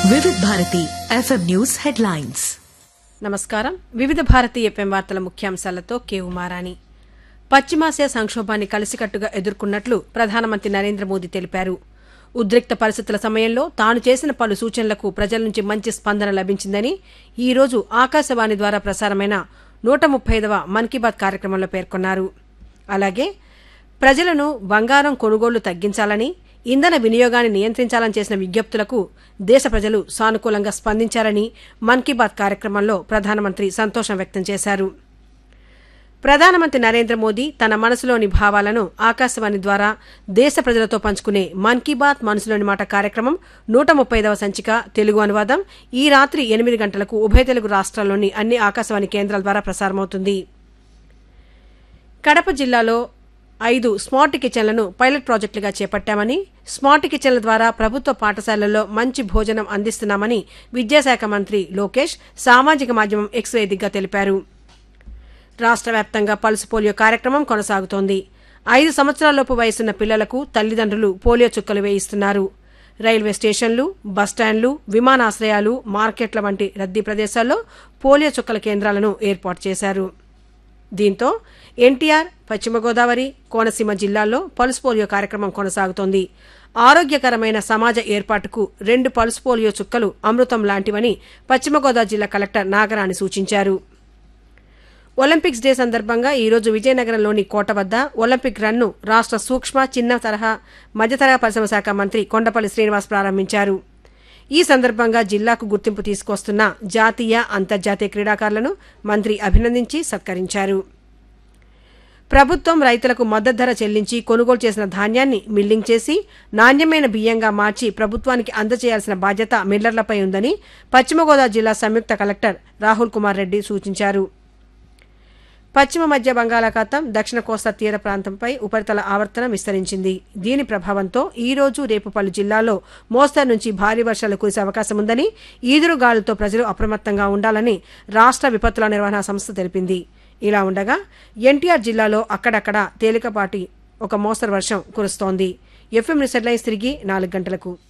వివిధ Bharati FM news headlines నమస్కారం వివిధ భారతీయ ఎఫ్ఎం వార్తల ముఖ్యాంశాలతో కె ఉమారాణి పశ్చిమాసియా సంక్షోభాన్ని కలిసికట్టుగా ఎదుర్కొన్నట్లు ప్రధానమంత్రి నరేంద్ర మోదీ తెలిపారు ఉద్రిక్త పరిస్థితుల సమయంలో తాను చేసిన పలు సూచనలకు ప్రజల నుంచి మంచి స్పందన లభించిందని ఈ రోజు ఆకాశవాణి ద్వారా ప్రసారమైన నూట ముప్పై ఐదవ మన్ కీ బాత్ కార్యక్రమంలో పేర్కొన్నారు అలాగే ప్రజలను బంగారం కొనుగోళ్లు తగ్గించాలని ఇంధన వినియోగాన్ని నియంత్రించాలని చేసిన విజ్ఞప్తులకు దేశ ప్రజలు సానుకూలంగా స్పందించారని మన్ కీ బాత్ కార్యక్రమంలో ప్రధానమంత్రి సంతోషం వ్యక్తం చేశారు ప్రధానమంత్రి నరేంద్ర మోదీ తన మనసులోని భావాలను ఆకాశవాణి ద్వారా దేశ ప్రజలతో పంచుకునే మన్ కీ బాత్ మనసులోని మాట కార్యక్రమం నూట ముప్పై ఐదవ సంచిక తెలుగు అనువాదం ఈ రాత్రి ఎనిమిది గంటలకు ఉభయ తెలుగు రాష్ట్రాల్లోని అన్ని ఆకాశవాణి కేంద్రాల ద్వారా ప్రసారమవుతుంది కడప జిల్లాలో ఐదు స్మార్ట్ కిచెన్లను పైలట్ ప్రాజెక్టులుగా చేపట్టామని స్మార్ట్ కిచెన్ల ద్వారా ప్రభుత్వ పాఠశాలల్లో మంచి భోజనం అందిస్తున్నామని విద్యాశాఖ మంత్రి లోకేష్ సామాజిక మాధ్యమం ఎక్స్ వేదికగా తెలిపారు రాష్ట్ర వ్యాప్తంగా పల్స్ పోలియో కార్యక్రమం కొనసాగుతోంది ఐదు సంవత్సరాలలోపు వయసున్న పిల్లలకు తల్లిదండ్రులు పోలియో చుక్కలు వేయిస్తున్నారు రైల్వే స్టేషన్లు బస్టాండ్లు విమానాశ్రయాలు మార్కెట్ల వంటి రద్దీ ప్రదేశాల్లో పోలియో చుక్కల కేంద్రాలను ఏర్పాటు చేశారు దీంతో ఎన్టీఆర్ పశ్చిమ గోదావరి కోనసీమ జిల్లాల్లో పల్స్ పోలియో కార్యక్రమం కొనసాగుతోంది ఆరోగ్యకరమైన సమాజ ఏర్పాటుకు రెండు పల్స్ పోలియో చుక్కలు అమృతం లాంటివని పశ్చిమ గోదావరి జిల్లా కలెక్టర్ నాగరాణి సూచించారు ఒలింపిక్స్ డే సందర్భంగా ఈ రోజు విజయనగరంలోని కోట వద్ద ఒలింపిక్ రన్ను రాష్ట్ర సూక్ష్మ చిన్న తరహా మధ్యతరహా పరిశ్రమ శాఖ మంత్రి కొండపల్లి శ్రీనివాస్ ప్రారంభించారు ఈ సందర్భంగా జిల్లాకు గుర్తింపు తీసుకొస్తున్న జాతీయ అంతర్జాతీయ క్రీడాకారులను మంత్రి అభినందించి సత్కరించారు ప్రభుత్వం రైతులకు మద్దతు ధర చెల్లించి కొనుగోలు చేసిన ధాన్యాన్ని మిల్లింగ్ చేసి నాణ్యమైన బియ్యంగా మార్చి ప్రభుత్వానికి అందజేయాల్సిన బాధ్యత మిల్లర్లపై ఉందని పశ్చిమ గోదావరి జిల్లా సంయుక్త కలెక్టర్ రాహుల్ కుమార్ రెడ్డి సూచించారు పశ్చిమ మధ్య బంగాళాఖాతం దక్షిణ కోస్తా తీర ప్రాంతంపై ఉపరితల ఆవర్తనం విస్తరించింది దీని ప్రభావంతో ఈ రోజు రేపు పలు జిల్లాల్లో మోస్తరు నుంచి భారీ వర్షాలు కురిసే అవకాశం ఉందని ఈదురు గాలులతో ప్రజలు అప్రమత్తంగా ఉండాలని రాష్ట్ర విపత్తుల నిర్వహణ సంస్థ తెలిపింది ఇలా ఉండగా ఎన్టీఆర్ జిల్లాలో అక్కడక్కడ తేలికపాటి ఒక మోస్తరు వర్షం కురుస్తోంది ఎఫ్ఎం న్యూస్ హెడ్లైన్స్ తిరిగి నాలుగు గంటలకు